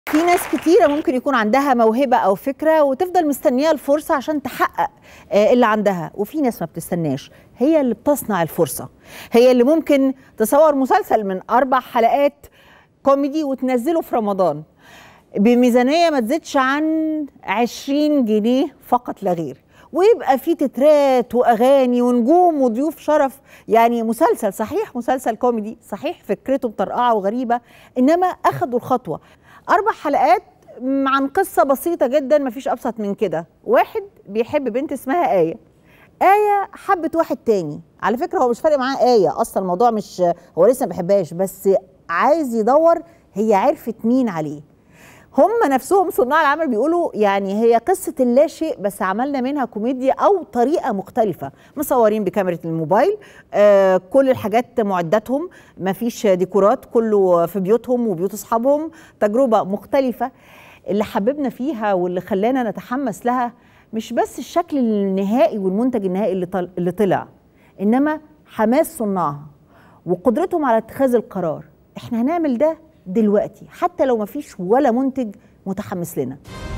في ناس كتيرة ممكن يكون عندها موهبة أو فكرة وتفضل مستنية الفرصة عشان تحقق آه، اللي عندها وفي ناس ما بتستناش هي اللي بتصنع الفرصة هي اللي ممكن تصور مسلسل من أربع حلقات كوميدي وتنزله في رمضان بميزانية ما تزيدش عن 20 جنيه فقط لا غير ويبقى في تترات واغاني ونجوم وضيوف شرف يعني مسلسل صحيح مسلسل كوميدي صحيح فكرته مطرقعه وغريبه انما اخدوا الخطوه اربع حلقات م- عن قصه بسيطه جدا مفيش ابسط من كده واحد بيحب بنت اسمها ايه آية حبت واحد تاني على فكرة هو مش فارق معاه آية أصلا الموضوع مش هو لسه ما بيحبهاش بس عايز يدور هي عرفت مين عليه هم نفسهم صناع العمل بيقولوا يعني هي قصة اللا شيء بس عملنا منها كوميديا أو طريقة مختلفة مصورين بكاميرا الموبايل آه كل الحاجات معداتهم مفيش ديكورات كله في بيوتهم وبيوت أصحابهم تجربة مختلفة اللي حببنا فيها واللي خلانا نتحمس لها مش بس الشكل النهائي والمنتج النهائي اللي طل... اللي طلع انما حماس صناعها وقدرتهم على اتخاذ القرار احنا هنعمل ده دلوقتي حتى لو مفيش ولا منتج متحمس لنا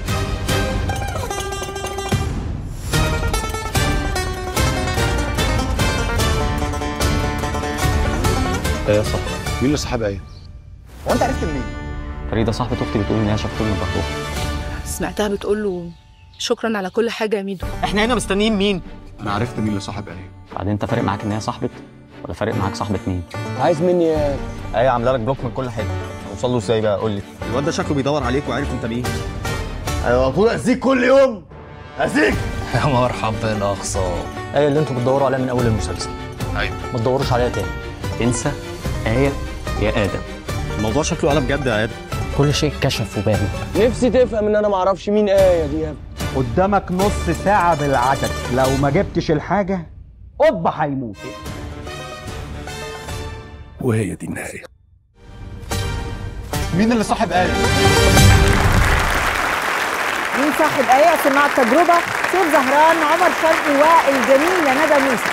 ايه صح مين اللي صاحب ايه؟ هو انت عرفت منين؟ فريده صاحبه اختي بتقول ان هي شافته من بخروف سمعتها بتقول له شكرا على كل حاجه يا ميدو احنا هنا مستنيين مين؟ انا عرفت مين اللي صاحب ايه بعدين انت فارق معاك ان هي صاحبه ولا فارق معاك صاحبه مين عايز مني ايه؟ ايه عامله لك بلوك من كل حته اوصل له ازاي بقى قول لي الواد ده شكله بيدور عليك وعارف انت مين ايوه طول اذيك كل يوم اذيك يا مرحبا اخصام ايه اللي انتوا بتدوروا عليها من اول المسلسل ايوه ما تدوروش عليها تاني انسى ايه يا ادم الموضوع شكله قلب جد يا ادم كل شيء كشف وبان نفسي تفهم ان انا ما اعرفش مين ايه دي يا ابني قدامك نص ساعة بالعدد لو ما جبتش الحاجة قطب هيموت وهي دي النهايه مين اللي صاحب ايه؟ مين صاحب آية صناع التجربة سيف زهران عمر شرقي والجميلة ندى موسى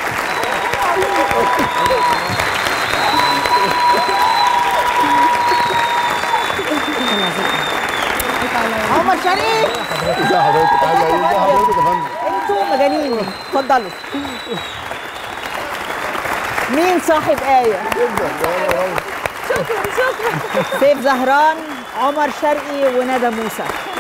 عمر شرقي ازي حضرتك عامله ايه؟ ازي حضرتك يا فندم؟ انتوا مجانين اتفضلوا مين صاحب آية؟ شكرا شكرا سيف زهران عمر شرقي وندى موسى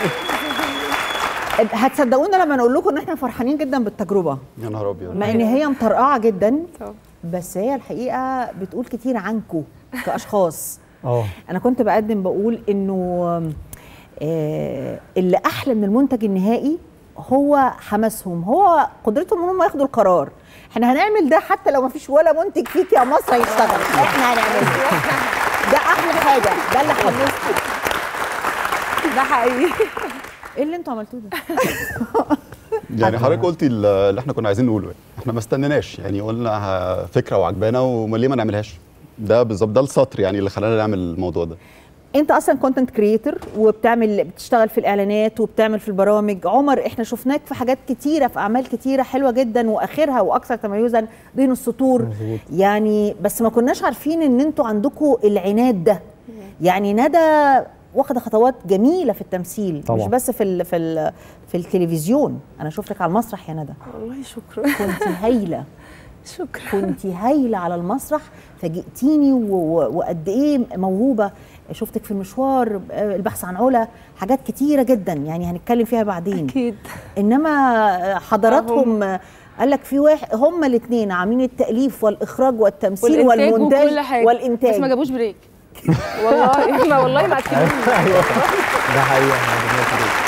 هتصدقونا لما نقول لكم ان احنا فرحانين جدا بالتجربه يا نهار ابيض مع ان هي مطرقعه جدا بس هي الحقيقه بتقول كتير عنكم كاشخاص اه انا كنت بقدم بقول انه آه، اللي احلى من المنتج النهائي هو حماسهم هو قدرتهم ان هم ياخدوا القرار احنا هنعمل ده حتى لو ما فيش ولا منتج فيك يا مصر هيشتغل احنا هنعمله ده احلى حاجه ده اللي حمسني ده حقيقي ايه اللي انتوا عملتوه ده يعني حضرتك قلتي اللي احنا كنا عايزين نقوله يعني. احنا ما استنيناش يعني قلنا ه- فكره وعجبانا وليه ما نعملهاش ده بالظبط ده السطر يعني اللي خلانا نعمل الموضوع ده انت اصلا كونتنت كريتور وبتعمل بتشتغل في الاعلانات وبتعمل في البرامج عمر احنا شفناك في حاجات كتيره في اعمال كتيره حلوه جدا واخرها واكثر تميزا بين السطور يعني بس ما كناش عارفين ان انتوا عندكم العناد ده يعني ندى واخده خطوات جميله في التمثيل طبعا. مش بس في ال في ال في التلفزيون انا شفتك على المسرح يا ندى والله شكرا كنت هايله شكرا كنت هايله على المسرح فاجئتيني و- و- وقد ايه موهوبه شفتك في المشوار آه، البحث عن علا حاجات كتيره جدا يعني هنتكلم فيها بعدين اكيد انما حضراتهم آه، قال لك في واحد هم الاثنين عاملين التاليف والاخراج والتمثيل والانتاج والمونتاج وكل حاجه والانتاج بس ما جابوش بريك والله ما والله ما عارفين ده حقيقه احنا عندنا كده.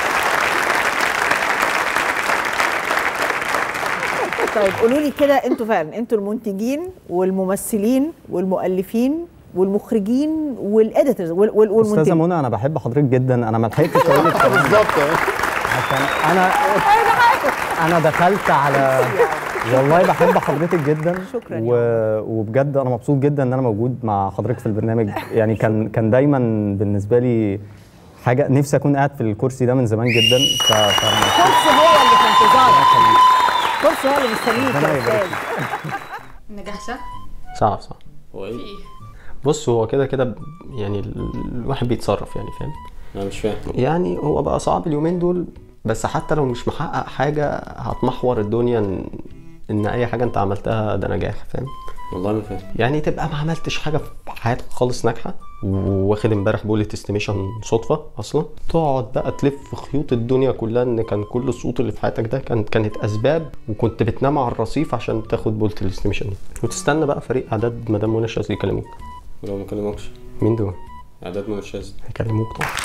طيب قولوا لي كده انتوا فعلا انتوا المنتجين والممثلين والمؤلفين والمخرجين والاديتورز وال- وال- استاذه والمنتجين منى انا بحب حضرتك جدا انا ما لحقتش اقول لك بالظبط عشان انا انا دخلت على والله بحب حضرتك جدا شكراً و... وبجد انا مبسوط جدا ان انا موجود مع حضرتك في البرنامج يعني كان كان دايما بالنسبه لي حاجه نفسي اكون قاعد في الكرسي ده من زمان جدا ف... ف... كرسي هو اللي في انتظارك كرسي هو اللي مستنيك ربنا يا يبارك استاذ نجاح صح؟ صعب صعب هو ايه بص هو كده كده ب- يعني ال- الواحد بيتصرف يعني فاهم انا مش فاهم يعني هو بقى صعب اليومين دول بس حتى لو مش محقق حاجة هتمحور الدنيا ان, إن أي حاجة أنت عملتها ده نجاح فاهم؟ والله ما فاهم يعني تبقى ما عملتش حاجة في حياتك خالص ناجحة واخد امبارح بولة استيميشن صدفة أصلا تقعد بقى تلف في خيوط الدنيا كلها إن كان كل السقوط اللي في حياتك ده كانت كانت أسباب وكنت بتنام على الرصيف عشان تاخد بولة الاستيميشن دي وتستنى بقى فريق إعداد مدام منى الشاذلي يكلموك ولو ما كلموكش مين دول؟ اعداد من الشاذلي هيكلموك طبعا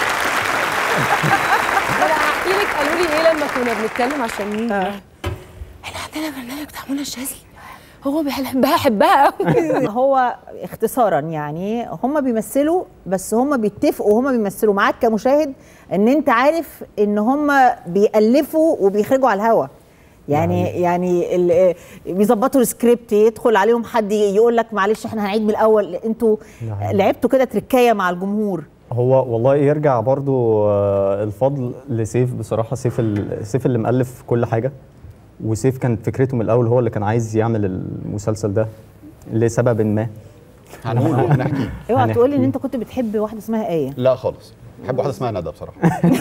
انا هحكي لك قالوا لي ايه لما كنا بنتكلم عشان مين احنا عندنا برنامج بتاع منى الشاذلي هو بيحبها حبها قوي هو اختصارا يعني هم بيمثلوا بس هم بيتفقوا وهم بيمثلوا معاك كمشاهد ان انت عارف ان هم بيألفوا وبيخرجوا على الهوا يعني يعني ال- بيظبطوا السكريبت يدخل عليهم حد يقول لك معلش احنا هنعيد من الاول انتوا نعم. لعبتوا كده تركايه مع الجمهور هو والله يرجع برضو آه، الفضل لسيف بصراحة سيف ال- سيف اللي مؤلف كل حاجة وسيف كانت فكرته من الأول هو اللي كان عايز يعمل المسلسل ده لسبب ما هنقول وهنحكي اوعى تقول لي ان هنحكي. انت كنت بتحب واحده اسمها ايه لا خالص بحب واحده اسمها ندى بصراحه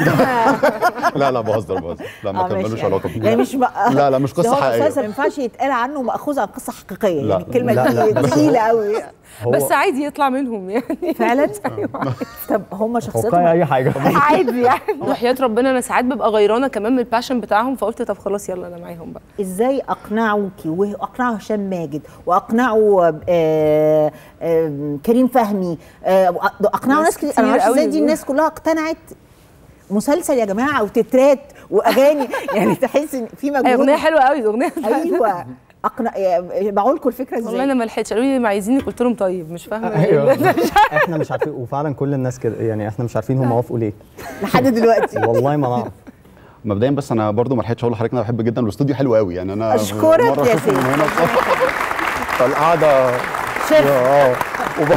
لا لا بهزر بهزر لا ما آه، كان ماشي. ملوش علاقه بيه يعني مش بقى لا لا مش قصه هو حقيقيه مسلسل ما ينفعش يتقال عنه مأخوذ عن قصه حقيقيه لا. يعني الكلمه لا، لا، دي بس تقيله قوي هو بس عادي يطلع منهم يعني فعلا طب هم توقعي شخصيتهم أي حاجة عادي يعني وحياة ربنا انا ساعات ببقى غيرانه كمان من الباشن بتاعهم فقلت طب خلاص يلا انا معاهم بقى ازاي اقنعوكي واقنعوا هشام ماجد واقنعوا آه آه كريم فهمي آه اقنعوا ناس ناس كتير انا كتير معرفش ازاي قوي دي دول. الناس كلها اقتنعت مسلسل يا جماعه وتترات واغاني يعني تحس ان في مجهود أي اغنيه حلوه قوي الاغنيه ايوه اقنع باعوا لكم الفكره ازاي والله انا ما لحقتش قالوا لي ما عايزينك قلت لهم طيب مش فاهمه أيوة. إيه. احنا مش عارفين وفعلا كل الناس كده يعني احنا مش عارفين هم وافقوا ليه لحد دلوقتي والله ما نعرف مبدئيا بس انا برضو ما لحقتش اقول لحضرتك إن انا بحب جدا الاستوديو حلو قوي يعني انا أشكرك مرة يا أشوفه من سيدي. هنا فالقعده شيف اه وب-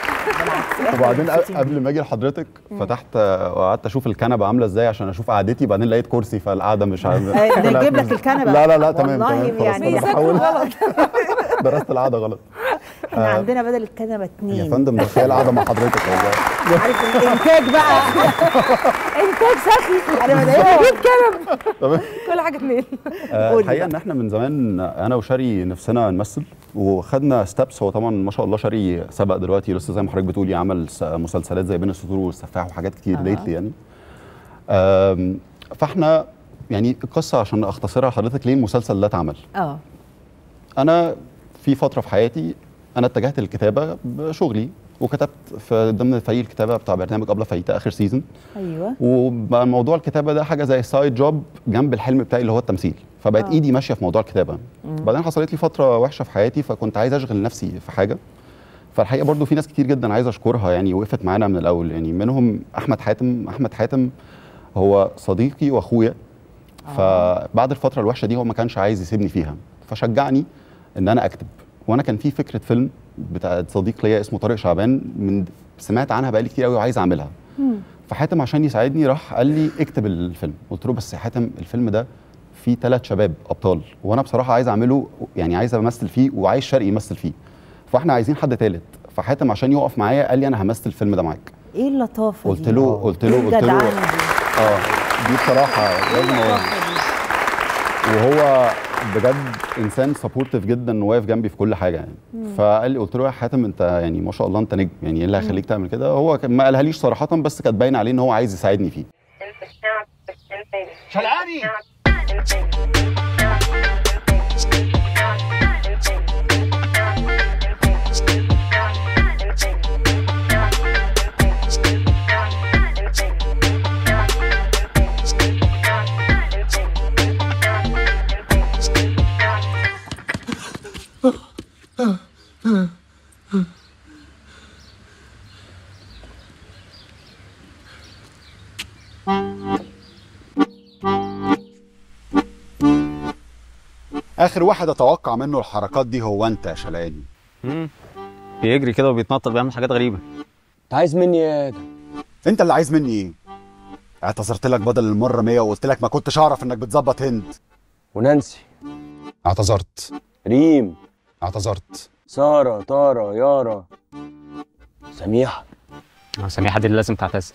وبعدين قبل- قبل ما اجي لحضرتك فتحت آه، وقعدت اشوف الكنبه عامله ازاي عشان اشوف قعدتي بعدين لقيت كرسي فالقعده مش عارف آه، ده نجيب لك الكنبه لا لا لا تمام والله تمام خلاص يعني انا بيذاكروا بحاول درست القعده غلط احنا عندنا بدل الكنبه يا اتنين فندم ده تخيل قاعده مع حضرتك والله عارف الانتاج بقى انتاج سخي انا بدأت اجيب كنبه تمام كل حاجه اتنين آه، قولي الحقيقه بقى. ان احنا من زمان انا وشاري نفسنا نمثل وخدنا ستابس هو طبعا ما شاء الله شاري سبق دلوقتي لسه زي ما حضرتك بتقولي عمل س- مسلسلات زي بين السطور والسفاح وحاجات كتير آه. ليتلي يعني آم، فاحنا يعني القصه عشان اختصرها لحضرتك ليه المسلسل ده اتعمل اه انا في فتره في حياتي انا اتجهت للكتابه بشغلي وكتبت في ضمن فريق الكتابه بتاع برنامج ابله فايته اخر سيزون ايوه وبقى موضوع الكتابه ده حاجه زي سايد جوب جنب الحلم بتاعي اللي هو التمثيل فبقت آه. ايدي ماشيه في موضوع الكتابه بعدين حصلت لي فتره وحشه في حياتي فكنت عايز اشغل نفسي في حاجه فالحقيقه برضو في ناس كتير جدا عايز اشكرها يعني وقفت معانا من الاول يعني منهم احمد حاتم احمد حاتم هو صديقي واخويا فبعد الفتره الوحشه دي هو ما كانش عايز يسيبني فيها فشجعني ان انا اكتب وانا كان في فكره فيلم بتاع صديق ليا اسمه طارق شعبان من سمعت عنها بقالي كتير قوي وعايز اعملها فحاتم عشان يساعدني راح قال لي اكتب الفيلم قلت له بس يا حاتم الفيلم ده فيه ثلاث شباب ابطال وانا بصراحه عايز اعمله يعني عايز امثل فيه وعايز شرقي يمثل فيه فاحنا عايزين حد ثالث فحاتم عشان يقف معايا قال لي انا همثل الفيلم ده معاك ايه اللطافه قلت دي؟ له قلت له إيه قلت له الجدعنة دي؟ اه دي بصراحه لازم اقول وهو بجد انسان سبورتيف جدا وواقف جنبي في كل حاجه يعني فقال لي قلت له يا حاتم انت يعني ما شاء الله انت نجم يعني ايه اللي هيخليك تعمل كده هو كان- ما قالها ليش صراحه بس كانت باينه عليه ان هو عايز يساعدني فيه شلقاني اخر واحد اتوقع منه الحركات دي هو انت يا شلقاني بيجري كده وبيتنطط بيعمل حاجات غريبه انت عايز مني ايه يا ادم انت اللي عايز مني ايه اعتذرت لك بدل المره 100 وقلت لك ما كنتش اعرف انك بتظبط هند ونانسي اعتذرت ريم اعتذرت ساره طاره يارا سميحه آه، سميحه دي اللي لازم تعتذر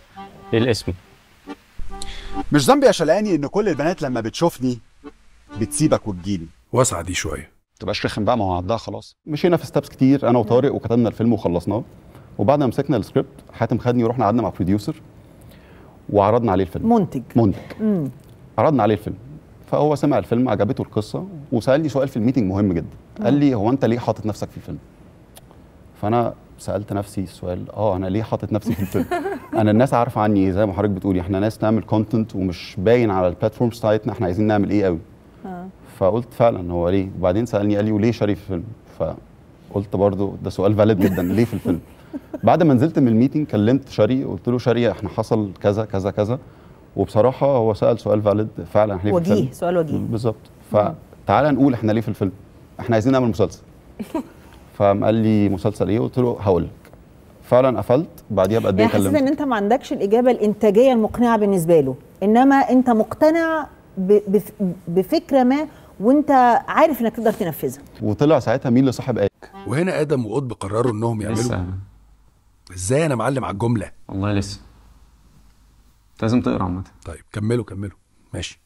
ايه الاسم مش ذنبي يا شلقاني ان كل البنات لما بتشوفني بتسيبك وتجيلي واسعة دي شوية تبقاش رخم بقى ما هو عدها خلاص مشينا في ستابس كتير انا وطارق وكتبنا الفيلم وخلصناه وبعد ما مسكنا السكريبت حاتم خدني ورحنا قعدنا مع بروديوسر وعرضنا عليه الفيلم منتج منتج مم. عرضنا عليه الفيلم فهو سمع الفيلم عجبته القصه وسالني سؤال في الميتنج مهم جدا قال لي هو انت ليه حاطط نفسك في الفيلم فانا سالت نفسي السؤال اه انا ليه حاطط نفسي في الفيلم انا الناس عارفه عني زي ما حضرتك بتقولي احنا ناس نعمل كونتنت ومش باين على البلاتفورمز بتاعتنا احنا عايزين نعمل ايه قوي آه. فقلت فعلا هو ليه وبعدين سالني قال لي وليه شاري في الفيلم فقلت برضو ده سؤال فاليد جدا ليه في الفيلم بعد ما نزلت من الميتنج كلمت شاري قلت له شاري احنا حصل كذا كذا كذا وبصراحه هو سال سؤال فاليد فعلا احنا ليه في وجيه الفيلم سؤال وجيه بالظبط فتعالى نقول احنا ليه في الفيلم احنا عايزين نعمل مسلسل فقام قال لي مسلسل ايه قلت له هقول لك فعلا قفلت بعديها بقد ايه يعني حسيت ان كلمت انت ما عندكش الاجابه الانتاجيه المقنعه بالنسبه له انما انت مقتنع ب- بف- بفكره ما وانت عارف انك تقدر تنفذها وطلع ساعتها مين اللي صاحب ايه وهنا ادم وقطب قرروا انهم يعملوا لسه ازاي انا معلم على الجمله والله لسه انت لازم تقرا عامة طيب كملوا كملوا ماشي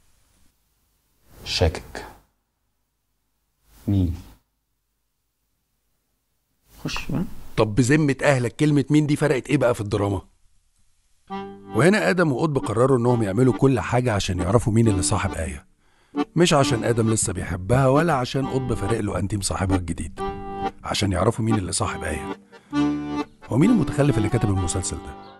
شاكك مين خش بقى طب بذمة أهلك كلمة مين دي فرقت إيه بقى في الدراما؟ وهنا آدم وقطب قرروا إنهم يعملوا كل حاجة عشان يعرفوا مين اللي صاحب آية مش عشان آدم لسه بيحبها ولا عشان قطب فارق له أنتيم صاحبها الجديد عشان يعرفوا مين اللي صاحب آية هو مين المتخلف اللي كتب المسلسل ده؟